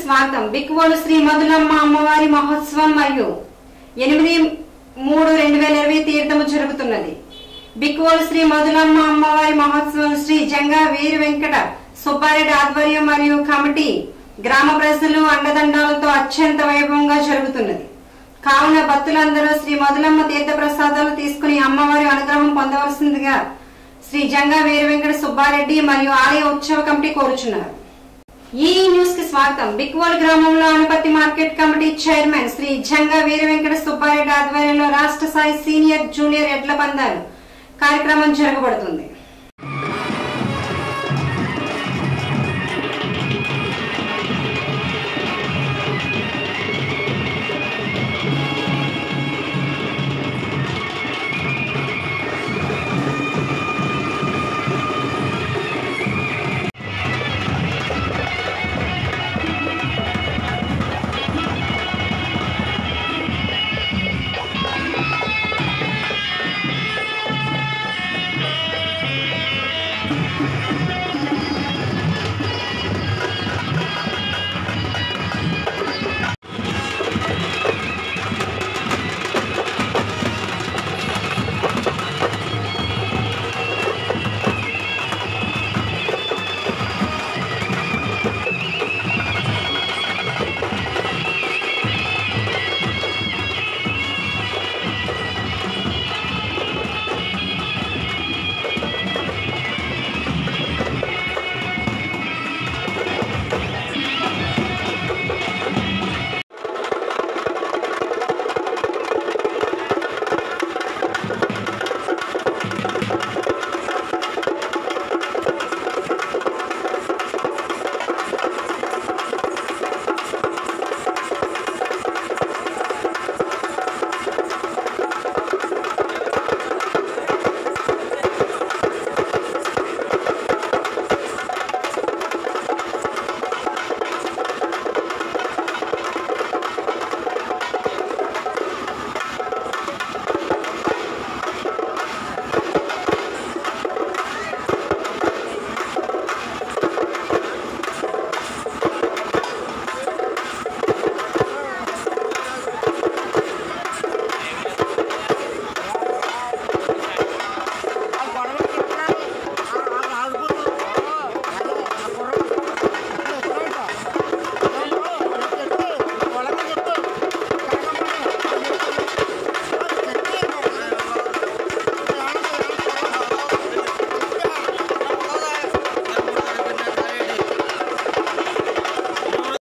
స్వాగతం బిక్కువోలు శ్రీ మధులమ్మ అమ్మవారి మహోత్సవం మరియు ఎనిమిది మూడు రెండు వేల ఇరవై తీర్థము జరుగుతున్నది బిక్కువోలు శ్రీ మధులమ్మ అమ్మవారి మహోత్సవం శ్రీ జంగా వీర వెంకట సుబ్బారెడ్డి ఆధ్వర్యం మరియు కమిటీ గ్రామ ప్రజలు అండదండాలతో అత్యంత వైభవంగా జరుగుతున్నది కావున భక్తులందరూ శ్రీ మధులమ్మ తీర్థ ప్రసాదాలు తీసుకుని అమ్మవారి అనుగ్రహం పొందవలసిందిగా శ్రీ జంగా వీర వెంకట సుబ్బారెడ్డి మరియు ఆలయ ఉత్సవ కమిటీ కోరుచున్నారు ఈ న్యూస్ కి స్వాగతం బిక్వోల్ గ్రామంలో అనుపతి market committee chairman Shri Janga Veera Venkata Subba Reddy ఆధ్వర్యంలో రాష్ట్ర స్థాయి సీనియర్ జూనియర్ ఎడ్ల పందాలు కార్యక్రమం జరగబడుతుంది